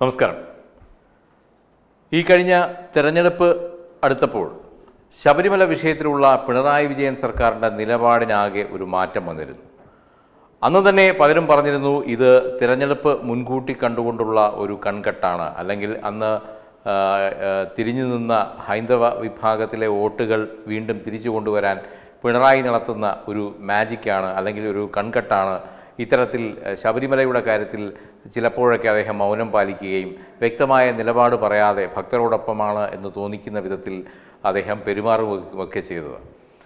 നമസ്കാരം ഈ കഴിഞ്ഞ തെരഞ്ഞെടുപ്പ് അടുത്തപ്പോൾ ശബരിമല വിഷയത്തിലുള്ള പിണറായി വിജയൻ സർക്കാരിൻ്റെ നിലപാടിനാകെ ഒരു മാറ്റം വന്നിരുന്നു അന്ന് തന്നെ പലരും പറഞ്ഞിരുന്നു ഇത് തിരഞ്ഞെടുപ്പ് മുൻകൂട്ടി കണ്ടുകൊണ്ടുള്ള ഒരു കൺകെട്ടാണ് അല്ലെങ്കിൽ അന്ന് ആ, ആ, തിരിഞ്ഞു നിന്ന ഹൈന്ദവ വിഭാഗത്തിലെ വോട്ടുകൾ വീണ്ടും തിരിച്ചു കൊണ്ടുവരാൻ പിണറായി നടത്തുന്ന ഒരു മാജിക്കാണ് അല്ലെങ്കിൽ ഒരു കൺകെട്ടാണ് ഇത്തരത്തിൽ ആ, ശബരിമലയുടെ കാര്യത്തിൽ ചിലപ്പോഴൊക്കെ അദ്ദേഹം മൗനം പാലിക്കുകയും വ്യക്തമായ നിലപാട് പറയാതെ ഭക്തരോടൊപ്പമാണ് എന്ന് തോന്നിക്കുന്ന വിധത്തിൽ അദ്ദേഹം പെരുമാറുകയൊക്കെ ചെയ്തത്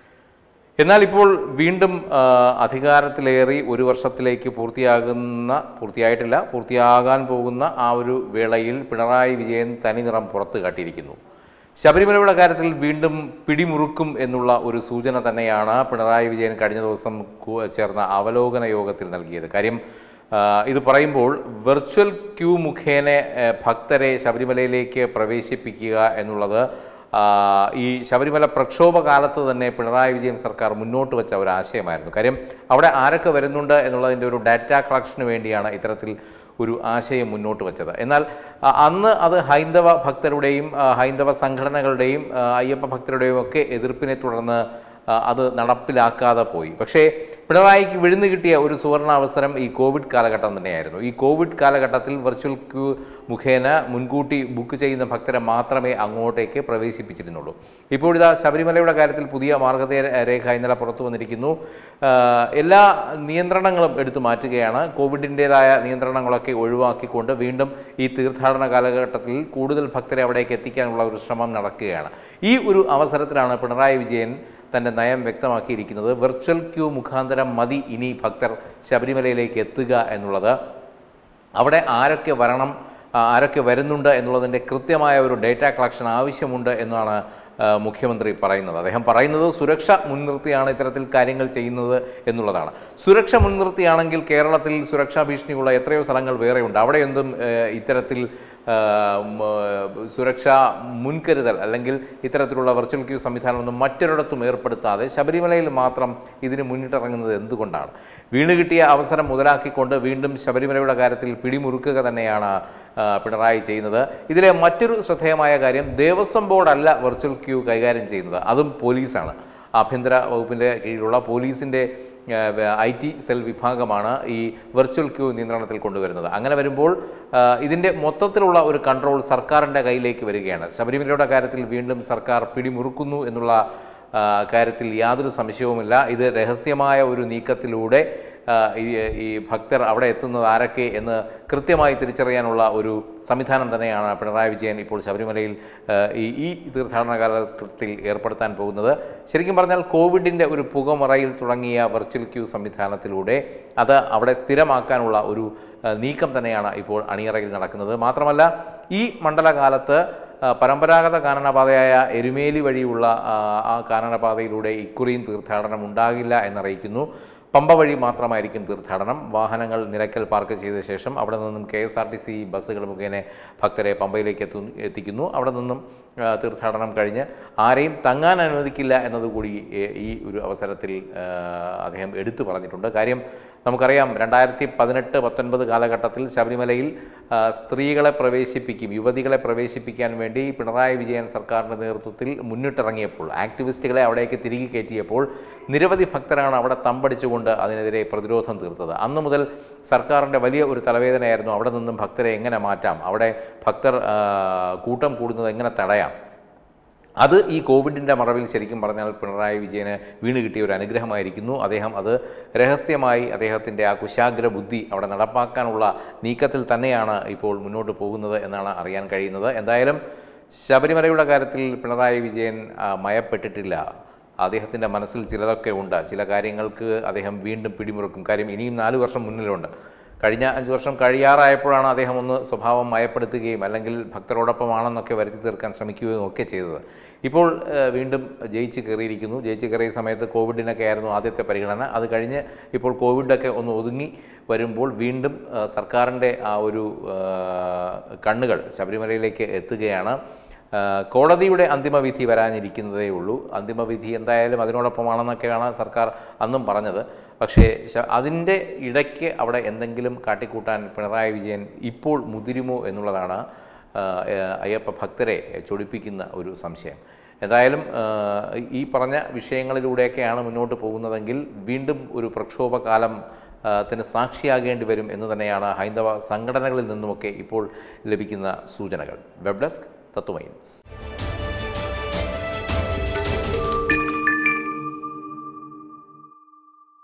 എന്നാൽ ഇപ്പോൾ വീണ്ടും ആ, അധികാരത്തിലേറി ഒരു വർഷത്തിലേക്ക് പൂർത്തിയാകുന്ന പൂർത്തിയായിട്ടില്ല പൂർത്തിയാകാൻ പോകുന്ന ആ ഒരു വേളയിൽ പിണറായി വിജയൻ തനിനിറം പുറത്തു കാട്ടിയിരിക്കുന്നു ശബരിമലയുടെ കാര്യത്തിൽ വീണ്ടും പിടിമുറുക്കും എന്നുള്ള ഒരു സൂചന തന്നെയാണ് പിണറായി വിജയൻ കഴിഞ്ഞ ദിവസം കു- ചേർന്ന അവലോകന യോഗത്തിൽ നൽകിയത് കാര്യം ആ, ഇത് പറയുമ്പോൾ വെർച്വൽ ക്യൂ മുഖേന ഏ, ഭക്തരെ ശബരിമലയിലേക്ക് പ്രവേശിപ്പിക്കുക എന്നുള്ളത് ആ, ഈ ശബരിമല പ്രക്ഷോഭ കാലത്ത് തന്നെ പിണറായി വിജയൻ സർക്കാർ മുന്നോട്ട് വെച്ച ഒരു ആശയമായിരുന്നു കാര്യം അവിടെ ആരൊക്കെ വരുന്നുണ്ട് എന്നുള്ളതിൻ്റെ ഒരു ഡാറ്റ കളക്ഷന് വേണ്ടിയാണ് ഇത്തരത്തിൽ ഒരു ആശയം മുന്നോട്ട് വെച്ചത് എന്നാൽ ആ, അന്ന് അത് ഹൈന്ദവ ഭക്തരുടെയും ആ, ഹൈന്ദവ സംഘടനകളുടെയും ആ, അയ്യപ്പ ഭക്തരുടെയും ഒക്കെ എതിർപ്പിനെ തുടർന്ന് ആ, അത് നടപ്പിലാക്കാതെ പോയി പക്ഷേ പിണറായിക്ക് വിഴുന്നു കിട്ടിയ ഒരു സുവർണ അവസരം ഈ കോവിഡ് കാലഘട്ടം തന്നെയായിരുന്നു ഈ കോവിഡ് കാലഘട്ടത്തിൽ വെർച്വൽ ക്യൂ മുഖേന മുൻകൂട്ടി ബുക്ക് ചെയ്യുന്ന ഭക്തരെ മാത്രമേ അങ്ങോട്ടേക്ക് പ്രവേശിപ്പിച്ചിരുന്നുള്ളൂ ഇപ്പോൾ ഇതാ ശബരിമലയുടെ കാര്യത്തിൽ പുതിയ മാർഗരേഖ ഇന്നലെ പുറത്തു വന്നിരിക്കുന്നു ആ, എല്ലാ നിയന്ത്രണങ്ങളും എടുത്തു മാറ്റുകയാണ് കോവിഡിൻ്റെതായ നിയന്ത്രണങ്ങളൊക്കെ ഒഴിവാക്കിക്കൊണ്ട് വീണ്ടും ഈ തീർത്ഥാടന കാലഘട്ടത്തിൽ കൂടുതൽ ഭക്തരെ അവിടേക്ക് എത്തിക്കാനുള്ള ഒരു ശ്രമം നടക്കുകയാണ് ഈ ഒരു അവസരത്തിലാണ് പിണറായി വിജയൻ തൻ്റെ നയം വ്യക്തമാക്കിയിരിക്കുന്നത് വെർച്വൽ ക്യൂ മുഖാന്തരം മതി ഇനി ഭക്തർ ശബരിമലയിലേക്ക് എത്തുക എന്നുള്ളത് അവിടെ ആരൊക്കെ വരണം ആ, ആരൊക്കെ വരുന്നുണ്ട് എന്നുള്ളതിൻ്റെ കൃത്യമായ ഒരു ഡേറ്റ കളക്ഷൻ ആവശ്യമുണ്ട് എന്നാണ് ആ, മുഖ്യമന്ത്രി പറയുന്നത് അദ്ദേഹം പറയുന്നത് സുരക്ഷ മുൻനിർത്തിയാണ് ഇത്തരത്തിൽ കാര്യങ്ങൾ ചെയ്യുന്നത് എന്നുള്ളതാണ് സുരക്ഷ മുൻനിർത്തിയാണെങ്കിൽ കേരളത്തിൽ സുരക്ഷാ ഭീഷണിയുള്ള എത്രയോ സ്ഥലങ്ങൾ വേറെയുണ്ട് അവിടെ എന്തും ഏ, ഇത്തരത്തിൽ ആ, ഉം, ഏ, സുരക്ഷാ മുൻകരുതൽ അല്ലെങ്കിൽ ഇത്തരത്തിലുള്ള വെർച്വൽ ക്യൂ സംവിധാനമൊന്നും മറ്റൊരിടത്തും ഏർപ്പെടുത്താതെ ശബരിമലയിൽ മാത്രം ഇതിന് മുന്നിട്ടിറങ്ങുന്നത് എന്തുകൊണ്ടാണ് വീണ് കിട്ടിയ അവസരം മുതലാക്കിക്കൊണ്ട് വീണ്ടും ശബരിമലയുടെ കാര്യത്തിൽ പിടിമുറുക്കുക തന്നെയാണ് ആ, പിണറായി ചെയ്യുന്നത് ഇതിലെ മറ്റൊരു ശ്രദ്ധേയമായ കാര്യം ദേവസ്വം ബോർഡല്ല വെർച്വൽ ക്യൂ കൈകാര്യം ചെയ്യുന്നത് അതും പോലീസാണ് ആഭ്യന്തര വകുപ്പിൻ്റെ കീഴിലുള്ള പോലീസിൻ്റെ ഐ ടി സെൽ വിഭാഗമാണ് ഈ വെർച്വൽ ക്യൂ നിയന്ത്രണത്തിൽ കൊണ്ടുവരുന്നത് അങ്ങനെ വരുമ്പോൾ ആ, ഇതിൻ്റെ മൊത്തത്തിലുള്ള ഒരു കൺട്രോൾ സർക്കാരിൻ്റെ കയ്യിലേക്ക് വരികയാണ് ശബരിമലയുടെ കാര്യത്തിൽ വീണ്ടും സർക്കാർ പിടിമുറുക്കുന്നു എന്നുള്ള ആ, കാര്യത്തിൽ യാതൊരു സംശയവുമില്ല ഇത് രഹസ്യമായ ഒരു നീക്കത്തിലൂടെ ആ, ഈ ഈ ഭക്തർ അവിടെ എത്തുന്നത് ആരൊക്കെ എന്ന് കൃത്യമായി തിരിച്ചറിയാനുള്ള ഒരു സംവിധാനം തന്നെയാണ് പിണറായി വിജയൻ ഇപ്പോൾ ശബരിമലയിൽ ആ, ഈ ഈ തീർത്ഥാടന കാലഘട്ടത്തിൽ ഏർപ്പെടുത്താൻ പോകുന്നത് ശരിക്കും പറഞ്ഞാൽ കോവിഡിൻ്റെ ഒരു പുകമറയിൽ തുടങ്ങിയ വെർച്വൽ ക്യൂ സംവിധാനത്തിലൂടെ അത് അവിടെ സ്ഥിരമാക്കാനുള്ള ഒരു ആ, നീക്കം തന്നെയാണ് ഇപ്പോൾ അണിയറയിൽ നടക്കുന്നത് മാത്രമല്ല ഈ മണ്ഡലകാലത്ത് ആ, പരമ്പരാഗത കാനനപാതയായ എരുമേലി വഴിയുള്ള ആ, ആ കാനനപാതയിലൂടെ ഇക്കുറിയും തീർത്ഥാടനം ഉണ്ടാകില്ല എന്നറിയിക്കുന്നു പമ്പ വഴി മാത്രമായിരിക്കും തീർത്ഥാടനം വാഹനങ്ങൾ നിലയ്ക്കൽ പാർക്ക് ചെയ്ത ശേഷം അവിടെ നിന്നും K S R T C ബസ്സുകൾ മുഖേന ഭക്തരെ പമ്പയിലേക്ക് എത്തു എത്തിക്കുന്നു അവിടെ നിന്നും ആ, തീർത്ഥാടനം കഴിഞ്ഞ് ആരെയും തങ്ങാൻ അനുവദിക്കില്ല എന്നതുകൂടി ഏ, ഈ ഒരു അവസരത്തിൽ ആ, അദ്ദേഹം എടുത്തു പറഞ്ഞിട്ടുണ്ട് കാര്യം നമുക്കറിയാം രണ്ടായിരത്തി പതിനെട്ട് പത്തൊൻപത് കാലഘട്ടത്തിൽ ശബരിമലയിൽ ആ, സ്ത്രീകളെ പ്രവേശിപ്പിക്കും യുവതികളെ പ്രവേശിപ്പിക്കാൻ വേണ്ടി പിണറായി വിജയൻ സർക്കാരിൻ്റെ നേതൃത്വത്തിൽ മുന്നിട്ടിറങ്ങിയപ്പോൾ ആക്ടിവിസ്റ്റുകളെ അവിടേക്ക് തിരികെ കയറ്റിയപ്പോൾ നിരവധി ഭക്തരാണ് അവിടെ തമ്പടിച്ചുകൊണ്ട് അതിനെതിരെ പ്രതിരോധം തീർത്തത് അന്ന് മുതൽ സർക്കാരിൻ്റെ വലിയ ഒരു തലവേദനയായിരുന്നു അവിടെ നിന്നും ഭക്തരെ എങ്ങനെ മാറ്റാം അവിടെ ഭക്തർ ആ, കൂട്ടം കൂടുന്നത് എങ്ങനെ തടയാം അത് ഈ കോവിഡിൻ്റെ മറവിൽ ശരിക്കും പറഞ്ഞാൽ പിണറായി വിജയന് വീണ് കിട്ടിയ ഒരു അനുഗ്രഹമായിരിക്കുന്നു അദ്ദേഹം അത് രഹസ്യമായി അദ്ദേഹത്തിൻ്റെ ആ കുശാഗ്ര ബുദ്ധി അവിടെ നടപ്പാക്കാനുള്ള നീക്കത്തിൽ തന്നെയാണ് ഇപ്പോൾ മുന്നോട്ട് പോകുന്നത് എന്നാണ് അറിയാൻ കഴിയുന്നത് എന്തായാലും ശബരിമലയുടെ കാര്യത്തിൽ പിണറായി വിജയൻ ആ, മയപ്പെട്ടിട്ടില്ല അദ്ദേഹത്തിൻ്റെ മനസ്സിൽ ചിലതൊക്കെ ഉണ്ട് ചില കാര്യങ്ങൾക്ക് അദ്ദേഹം വീണ്ടും പിടിമുറുക്കും കാര്യം ഇനിയും നാല് വർഷം മുന്നിലുണ്ട് കഴിഞ്ഞ അഞ്ച് വർഷം കഴിയാറായപ്പോഴാണ് അദ്ദേഹം ഒന്ന് സ്വഭാവം മയപ്പെടുത്തുകയും അല്ലെങ്കിൽ ഭക്തരോടൊപ്പമാണെന്നൊക്കെ വരുത്തി തീർക്കാൻ ശ്രമിക്കുകയും ഒക്കെ ചെയ്തത് ഇപ്പോൾ ഏഹ്, വീണ്ടും ജയിച്ച് കയറിയിരിക്കുന്നു ജയിച്ച് കയറിയ സമയത്ത് കോവിഡിനൊക്കെ ആയിരുന്നു ആദ്യത്തെ പരിഗണന അത് കഴിഞ്ഞ് ഇപ്പോൾ കോവിഡൊക്കെ ഒന്ന് ഒതുങ്ങി വരുമ്പോൾ വീണ്ടും ഏഹ്, സർക്കാരിൻ്റെ ആ ഒരു ഏഹ്, കണ്ണുകൾ ശബരിമലയിലേക്ക് എത്തുകയാണ് ആ, കോടതിയുടെ അന്തിമവിധി വരാനിരിക്കുന്നതേ ഉള്ളൂ അന്തിമവിധി എന്തായാലും അതിനോടൊപ്പമാണെന്നൊക്കെയാണ് സർക്കാർ അന്നും പറഞ്ഞത് പക്ഷേ ശ- അതിൻ്റെ ഇടയ്ക്ക് അവിടെ എന്തെങ്കിലും കാട്ടിക്കൂട്ടാൻ പിണറായി വിജയൻ ഇപ്പോൾ മുതിരുമോ എന്നുള്ളതാണ് ആ, ഏ, അയ്യപ്പ ഭക്തരെ ചൊടിപ്പിക്കുന്ന ഒരു സംശയം എന്തായാലും ആ, ഈ പറഞ്ഞ വിഷയങ്ങളിലൂടെയൊക്കെയാണ് മുന്നോട്ട് പോകുന്നതെങ്കിൽ വീണ്ടും ഒരു പ്രക്ഷോഭകാലം ആ, ത്തിന് സാക്ഷിയാകേണ്ടി വരും എന്ന് തന്നെയാണ് ഹൈന്ദവ സംഘടനകളിൽ നിന്നുമൊക്കെ ഇപ്പോൾ ലഭിക്കുന്ന സൂചനകൾ വെബ് ഡെസ്ക് തത്വമൈ ന്യൂസ്